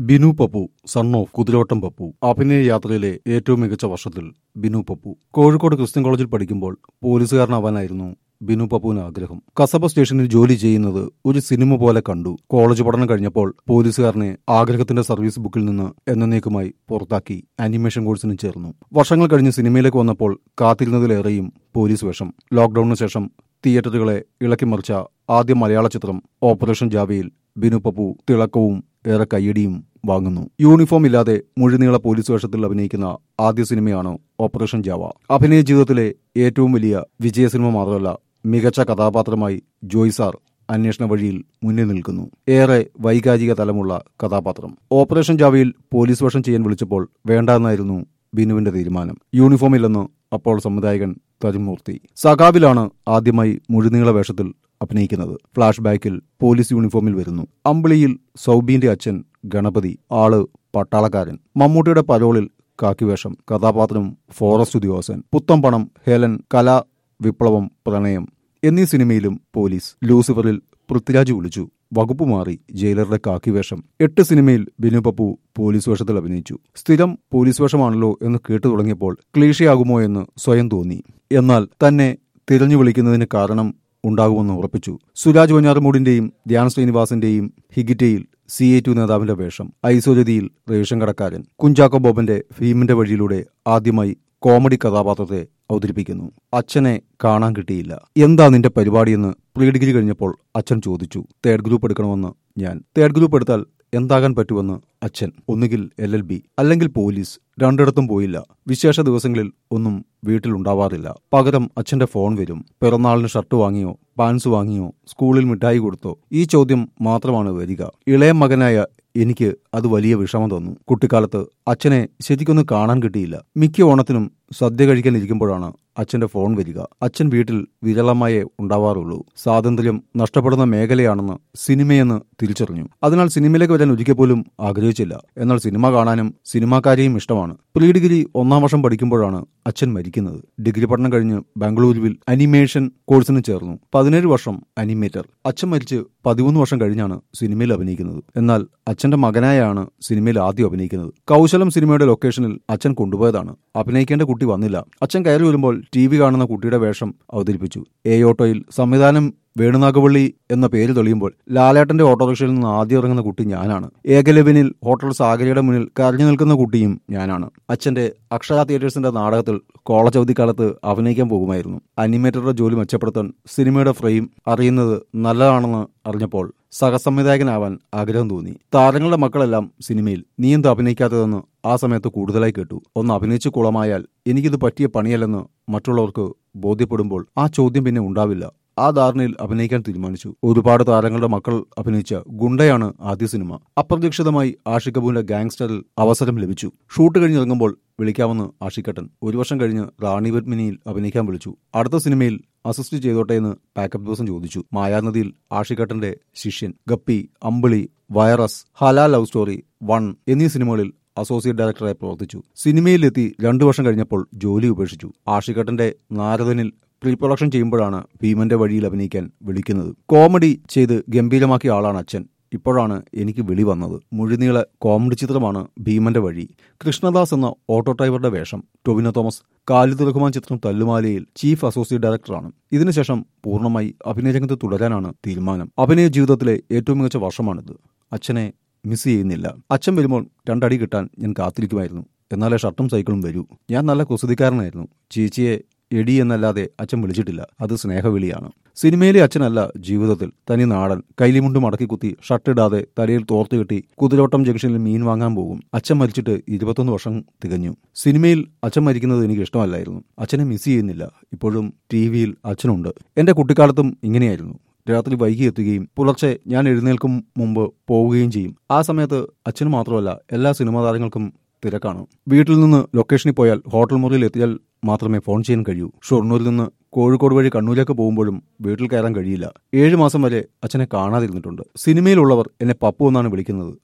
Binu Pappu son of Kuthiravattam Pappu അഭിനയ യാത്രയിലെ ഏറ്റവും മികച്ച വർഷത്തിൽ ബിനു പപ്പു കോഴിക്കോട് ക്രിസ്ത്യൻ കോളേജിൽ പഠിക്കുമ്പോൾ പോലീസുകാരനാവാനായിരുന്നു ബിനു പപ്പുവിന് ആഗ്രഹം കസബ സ്റ്റേഷനിൽ ജോലി ചെയ്യുന്നത് ഒരു സിനിമ പോലെ കണ്ടു കോളേജ് പഠനം കഴിഞ്ഞപ്പോൾ പോലീസുകാരനെ ആഗ്രഹത്തിന്റെ സർവീസ് ബുക്കിൽ നിന്ന് എന്നേക്കുമായി പുറത്താക്കി ആനിമേഷൻ കോഴ്സിന് ചേർന്നു വർഷങ്ങൾ കഴിഞ്ഞ് സിനിമയിലേക്ക് വന്നപ്പോൾ കാത്തിരുന്നതിലേറെയും പോലീസ് വേഷം ലോക്ഡൌണിന് ശേഷം തിയേറ്ററുകളെ ഇളക്കിമറിച്ച ആദ്യ മലയാള ചിത്രം ഓപ്പറേഷൻ ജാവയിൽ ബിനു പപ്പു തിളക്കവും ഏറെ കയ്യടിയും വാങ്ങുന്നു യൂണിഫോം ഇല്ലാതെ മുഴുനീള പോലീസ് വേഷത്തിൽ അഭിനയിക്കുന്ന ആദ്യ സിനിമയാണ് ഓപ്പറേഷൻ ജാവ അഭിനയ ജീവിതത്തിലെ ഏറ്റവും വലിയ വിജയ സിനിമ മാത്രമല്ല മികച്ച കഥാപാത്രമായി ജോയ് സാർ അന്വേഷണ വഴിയിൽ മുന്നിൽ നിൽക്കുന്നു ഏറെ വൈകാരിക തലമുള്ള കഥാപാത്രം ഓപ്പറേഷൻ ജാവയിൽ പോലീസ് വേഷം ചെയ്യാൻ വിളിച്ചപ്പോൾ വേണ്ട എന്നായിരുന്നു ബിനുവിന്റെ തീരുമാനം യൂണിഫോമില്ലെന്ന് അപ്പോൾ സംവിധായകൻ തരുമൂർത്തി സഖാബിലാണ് ആദ്യമായി മുഴുനീള വേഷത്തിൽ അഭിനയിക്കുന്നത് ഫ്ലാഷ് ബാക്കിൽ പോലീസ് യൂണിഫോമിൽ വരുന്നു അമ്പിളിയിൽ സൗബീന്റെ അച്ഛൻ ഗണപതി ആള് പട്ടാളക്കാരൻ മമ്മൂട്ടിയുടെ പരോളിൽ കാക്കിവേഷം കഥാപാത്രം ഫോറസ്റ്റ് ഉദ്യോഗസ്ഥൻ പുത്തം പണം ഹേലൻ കല വിപ്ലവം പ്രണയം എന്നീ സിനിമയിലും പോലീസ് ലൂസിഫറിൽ പൃഥ്വിരാജ് വിളിച്ചു വകുപ്പ് മാറി ജയിലറുടെ കാക്കിവേഷം എട്ട് സിനിമയിൽ ബിനു പപ്പു പോലീസ് വേഷത്തിൽ അഭിനയിച്ചു സ്ഥിരം പോലീസ് വേഷമാണല്ലോ എന്ന് കേട്ടു തുടങ്ങിയപ്പോൾ ക്ലീഷയാകുമോ എന്ന് സ്വയം തോന്നി എന്നാൽ തന്നെ തിരഞ്ഞു വിളിക്കുന്നതിന് കാരണം ഉണ്ടാകുമെന്ന് ഉറപ്പിച്ചു സുരാജ് വഞ്ഞാറുമൂടിന്റെയും ധ്യാൻ ശ്രീനിവാസിന്റെയും ഹിഗിറ്റയിൽ സി എ ടു നേതാവിന്റെ വേഷം ഐശ്വര്യതിയിൽ റേഷൻ കടക്കാരൻ കുഞ്ചാക്കോ ബോബന്റെ ഭീമിന്റെ വഴിയിലൂടെ ആദ്യമായി കോമഡി കഥാപാത്രത്തെ അവതരിപ്പിക്കുന്നു അച്ഛനെ കാണാൻ കിട്ടിയില്ല എന്താ നിന്റെ പരിപാടിയെന്ന് പ്രീ ഡിഗ്രി കഴിഞ്ഞപ്പോൾ അച്ഛൻ ചോദിച്ചു തേർഡ് ഗ്രൂപ്പ് എടുക്കണമെന്ന് ഞാൻ തേർഡ് ഗ്രൂപ്പ് എടുത്താൽ എന്താകാൻ പറ്റുമെന്ന് അച്ഛൻ ഒന്നുകിൽ എൽ എൽ ബി അല്ലെങ്കിൽ പോലീസ് രണ്ടിടത്തും പോയില്ല വിശേഷ ദിവസങ്ങളിൽ ഒന്നും വീട്ടിലുണ്ടാവാറില്ല പകരം അച്ഛന്റെ ഫോൺ വരും പിറന്നാളിന് ഷർട്ട് വാങ്ങിയോ പാൻസ് വാങ്ങിയോ സ്കൂളിൽ മിഠായി കൊടുത്തോ ഈ ചോദ്യം മാത്രമാണ് വരിക ഇളയ മകനായ എനിക്ക് അത് വലിയ വിഷമം തന്നു കുട്ടിക്കാലത്ത് അച്ഛനെ ശരിക്കൊന്നും കാണാൻ കിട്ടിയില്ല മിക്ക ഓണത്തിനും സദ്യ കഴിക്കാൻ ഇരിക്കുമ്പോഴാണ് അച്ഛന്റെ ഫോൺ വരിക അച്ഛൻ വീട്ടിൽ വിരളമായേ ഉണ്ടാവാറുള്ളൂ സ്വാതന്ത്ര്യം നഷ്ടപ്പെടുന്ന മേഖലയാണെന്ന് സിനിമയെന്ന് തിരിച്ചറിഞ്ഞു അതിനാൽ സിനിമയിലേക്ക് വരാൻ ഒരിക്കൽ പോലും ആഗ്രഹിച്ചില്ല എന്നാൽ സിനിമ കാണാനും സിനിമാക്കാരെയും ഇഷ്ടമാണ് പ്രീ ഡിഗ്രി ഒന്നാം വർഷം പഠിക്കുമ്പോഴാണ് അച്ഛൻ മരിക്കുന്നത് ഡിഗ്രി പഠനം കഴിഞ്ഞ് ബാംഗ്ലൂരുവിൽ അനിമേഷൻ കോഴ്സിന് ചേർന്നു പതിനേഴ് വർഷം അനിമേറ്റർ അച്ഛൻ മരിച്ച് പതിമൂന്ന് വർഷം കഴിഞ്ഞാണ് സിനിമയിൽ അഭിനയിക്കുന്നത് എന്നാൽ അച്ഛന്റെ മകനായാണ് സിനിമയിൽ ആദ്യം അഭിനയിക്കുന്നത് കൗശലം സിനിമയുടെ ലൊക്കേഷനിൽ അച്ഛൻ കൊണ്ടുപോയതാണ് അഭിനയിക്കേണ്ട കുട്ടി വന്നില്ല അച്ഛൻ കയറി വരുമ്പോൾ ടി വി കാണുന്ന കുട്ടിയുടെ വേഷം അവതരിപ്പിച്ചു എ ഓട്ടോയിൽ സംവിധാനം വേണുനാഗവള്ളി എന്ന പേര് തെളിയുമ്പോൾ ലാലേട്ടന്റെ ഓട്ടോറിക്ഷയിൽ നിന്ന് ആദ്യം ഇറങ്ങുന്ന കുട്ടി ഞാനാണ് ഏകലവ്യനിൽ ഹോട്ടൽ സാഗരയുടെ മുന്നിൽ കരഞ്ഞു നിൽക്കുന്ന കുട്ടിയും ഞാനാണ് അച്ഛന്റെ അക്ഷര തിയേറ്റേഴ്സിന്റെ നാടകത്തിൽ കോളേജ് അവധിക്കാലത്ത് അഭിനയിക്കാൻ പോകുമായിരുന്നു അനിമേറ്ററുടെ ജോലി മെച്ചപ്പെടുത്താൻ സിനിമയുടെ ഫ്രെയിം അറിയുന്നത് നല്ലതാണെന്ന് അറിഞ്ഞപ്പോൾ സഹസംവിധായകനാവാൻ ആഗ്രഹം തോന്നി താരങ്ങളുടെ മക്കളെല്ലാം സിനിമയിൽ നീ എന്ത് അഭിനയിക്കാത്തതെന്ന് ആ സമയത്ത് കൂടുതലായി കേട്ടു ഒന്ന് അഭിനയിച്ചു കുളമായാൽ എനിക്കിത് പറ്റിയ പണിയല്ലെന്ന് മറ്റുള്ളവർക്ക് ബോധ്യപ്പെടുമ്പോൾ ആ ചോദ്യം പിന്നെ ഉണ്ടാവില്ല ആ ധാരണയിൽ അഭിനയിക്കാൻ തീരുമാനിച്ചു ഒരുപാട് താരങ്ങളുടെ മക്കൾ അഭിനയിച്ച ഗുണ്ടയാണ് ആദ്യ സിനിമ അപ്രതീക്ഷിതമായി ആഷിക് കപൂറിന്റെ ഗാങ്സ്റ്ററിൽ അവസരം ലഭിച്ചു ഷൂട്ട് കഴിഞ്ഞിറങ്ങുമ്പോൾ വിളിക്കാമെന്ന് ആഷിക്കട്ടൻ ഒരു വർഷം കഴിഞ്ഞ് റാണി പത്മിനിയിൽ അഭിനയിക്കാൻ വിളിച്ചു അടുത്ത സിനിമയിൽ അസിസ്റ്റ് ചെയ്തോട്ടെ എന്ന് പാക്കപ്പ് ദിവസം ചോദിച്ചു മായാനദിയിൽ ആഷിക്കട്ടന്റെ ശിഷ്യൻ ഗപ്പി അമ്പിളി വൈറസ് ഹലാ ലവ് സ്റ്റോറി വൺ എന്നീ സിനിമകളിൽ അസോസിയേറ്റ് ഡയറക്ടറായി പ്രവർത്തിച്ചു സിനിമയിലെത്തി രണ്ടു വർഷം കഴിഞ്ഞപ്പോൾ ജോലി ഉപേക്ഷിച്ചു ആഷിക്കട്ടന്റെ നാരദനിൽ പ്രീ പ്രൊഡക്ഷൻ ചെയ്യുമ്പോഴാണ് ഭീമന്റെ വഴിയിൽ അഭിനയിക്കാൻ വിളിക്കുന്നത് കോമഡി ചെയ്ത് ഗംഭീരമാക്കിയ ആളാണ് അച്ഛൻ ഇപ്പോഴാണ് എനിക്ക് വിളി വന്നത് മുഴുനീള കോമഡി ചിത്രമാണ് ഭീമന്റെ വഴി കൃഷ്ണദാസ് എന്ന ഓട്ടോ ഡ്രൈവറുടെ വേഷം ടൊവിനോ തോമസ് കാലിദ് റഹ്മാൻ ചിത്രം തല്ലുമാലയിൽ ചീഫ് അസോസിയേറ്റ് ഡയറക്ടറാണ് ഇതിനുശേഷം പൂർണ്ണമായി അഭിനയരംഗത്ത് തുടരാനാണ് തീരുമാനം അഭിനയ ജീവിതത്തിലെ ഏറ്റവും മികച്ച വർഷമാണിത് അച്ഛനെ മിസ് ചെയ്യുന്നില്ല അച്ഛൻ വരുമ്പോൾ രണ്ടടി കിട്ടാൻ ഞാൻ കാത്തിരിക്കുമായിരുന്നു എന്നാലേ ഷർട്ടും സൈക്കിളും വരൂ ഞാൻ നല്ല കുസൃതിക്കാരനായിരുന്നു ചേച്ചിയെ എടി എന്നല്ലാതെ അച്ഛൻ വിളിച്ചിട്ടില്ല അത് സ്നേഹവിളിയാണ് സിനിമയിലെ അച്ഛനല്ല ജീവിതത്തിൽ തനി നാടൻ കൈലിമുണ്ട് മടക്കി കുത്തി ഷർട്ടിടാതെ തലയിൽ തോർത്ത് കെട്ടി കുതിരോട്ടം ജംഗ്ഷനിൽ മീൻ വാങ്ങാൻ പോകും അച്ഛൻ മരിച്ചിട്ട് ഇരുപത്തൊന്ന് വർഷം തികഞ്ഞു സിനിമയിൽ അച്ഛൻ മരിക്കുന്നത് എനിക്ക് ഇഷ്ടമല്ലായിരുന്നു അച്ഛനെ മിസ് ചെയ്യുന്നില്ല ഇപ്പോഴും ടി വിയിൽ അച്ഛനുണ്ട് എന്റെ കുട്ടിക്കാലത്തും ഇങ്ങനെയായിരുന്നു രാത്രി വൈകി എത്തുകയും പുലർച്ചെ ഞാൻ എഴുന്നേൽക്കും മുമ്പ് പോവുകയും ചെയ്യും ആ സമയത്ത് അച്ഛന് മാത്രമല്ല എല്ലാ സിനിമാ താരങ്ങൾക്കും തിരക്കാണ് വീട്ടിൽ നിന്ന് ലൊക്കേഷനിൽ പോയാൽ ഹോട്ടൽ മുറിയിൽ എത്തിയാൽ മാത്രമേ ഫോൺ ചെയ്യാൻ കഴിയൂ ഷൊർണൂരിൽ നിന്ന് കോഴിക്കോട് വഴി കണ്ണൂരിലേക്ക് പോകുമ്പോഴും വീട്ടിൽ കയറാൻ കഴിയില്ല ഏഴു മാസം വരെ അച്ഛനെ കാണാതിരുന്നിട്ടുണ്ട് സിനിമയിലുള്ളവർ എന്നെ പപ്പു എന്നാണ് വിളിക്കുന്നത്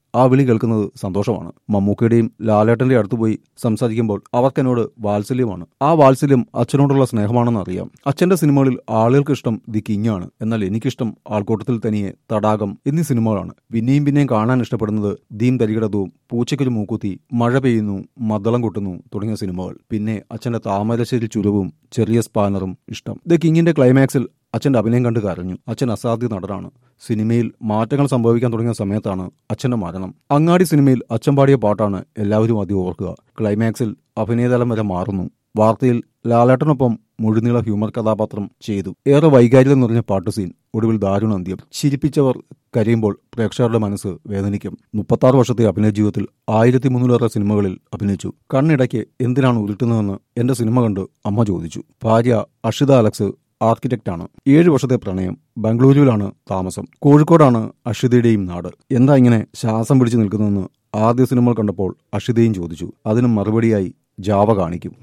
ആ വിളി കേൾക്കുന്നത് സന്തോഷമാണ് മമ്മൂക്കയുടെയും ലാലേട്ടന്റെ അടുത്ത് പോയി സംസാരിക്കുമ്പോൾ അവർക്കെന്നോട് വാത്സല്യമാണ് ആ വാത്സല്യം അച്ഛനോടുള്ള സ്നേഹമാണെന്ന് അറിയാം അച്ഛന്റെ സിനിമകളിൽ ആളുകൾക്ക് ഇഷ്ടം ദി കിങ് ആണ് എന്നാൽ എനിക്കിഷ്ടം ആൾക്കൂട്ടത്തിൽ തനിയെ തടാകം എന്നീ സിനിമകളാണ് പിന്നെയും പിന്നെയും കാണാൻ ഇഷ്ടപ്പെടുന്നത് ദീം തരികിടതവും പൂച്ചയ്ക്കൊരു മൂക്കുത്തി മഴ പെയ്യുന്നു മദ്ദളം കൊട്ടുന്നു തുടങ്ങിയ സിനിമകൾ പിന്നെ അച്ഛന്റെ താമരശ്ശേരി ചുരവും ചെറിയ സ്പാനറും ഇഷ്ടം ദ കിങ്ങിന്റെ ക്ലൈമാക്സിൽ അച്ഛന്റെ അഭിനയം കണ്ട് കരഞ്ഞു അച്ഛൻ അസാധ്യ നടനാണ് സിനിമയിൽ മാറ്റങ്ങൾ സംഭവിക്കാൻ തുടങ്ങിയ സമയത്താണ് അച്ഛന്റെ മരണം അങ്ങാടി സിനിമയിൽ അച്ഛൻ പാടിയ പാട്ടാണ് എല്ലാവരും ആദ്യം ഓർക്കുക ക്ലൈമാക്സിൽ അഭിനയതലം വരെ മാറുന്നു വാർത്തയിൽ ലാലേട്ടനൊപ്പം മുഴുനീള ഹ്യൂമർ കഥാപാത്രം ചെയ്തു ഏറെ വൈകാരികത നിറഞ്ഞ പാട്ട് സീൻ ഒടുവിൽ ദാരുണ അന്ത്യം ചിരിപ്പിച്ചവർ കരയുമ്പോൾ പ്രേക്ഷകരുടെ മനസ്സ് വേദനിക്കും മുപ്പത്താറ് വർഷത്തെ അഭിനയ ജീവിതത്തിൽ ആയിരത്തി മുന്നൂറേറെ സിനിമകളിൽ അഭിനയിച്ചു കണ്ണിടയ്ക്ക് എന്തിനാണ് ഉരുട്ടുന്നതെന്ന് എന്റെ സിനിമ കണ്ട് അമ്മ ചോദിച്ചു ഭാര്യ അഷിത അലക്സ് ആർക്കിടെക്റ്റ് ആണ് ഏഴ് വർഷത്തെ പ്രണയം ബംഗളൂരുവിലാണ് താമസം കോഴിക്കോടാണ് അഷിതയുടെയും നാട് എന്താ ഇങ്ങനെ ശ്വാസം പിടിച്ചു നിൽക്കുന്നതെന്ന് ആദ്യ സിനിമകൾ കണ്ടപ്പോൾ അഷിതയും ചോദിച്ചു അതിന് മറുപടിയായി ജാവ കാണിക്കും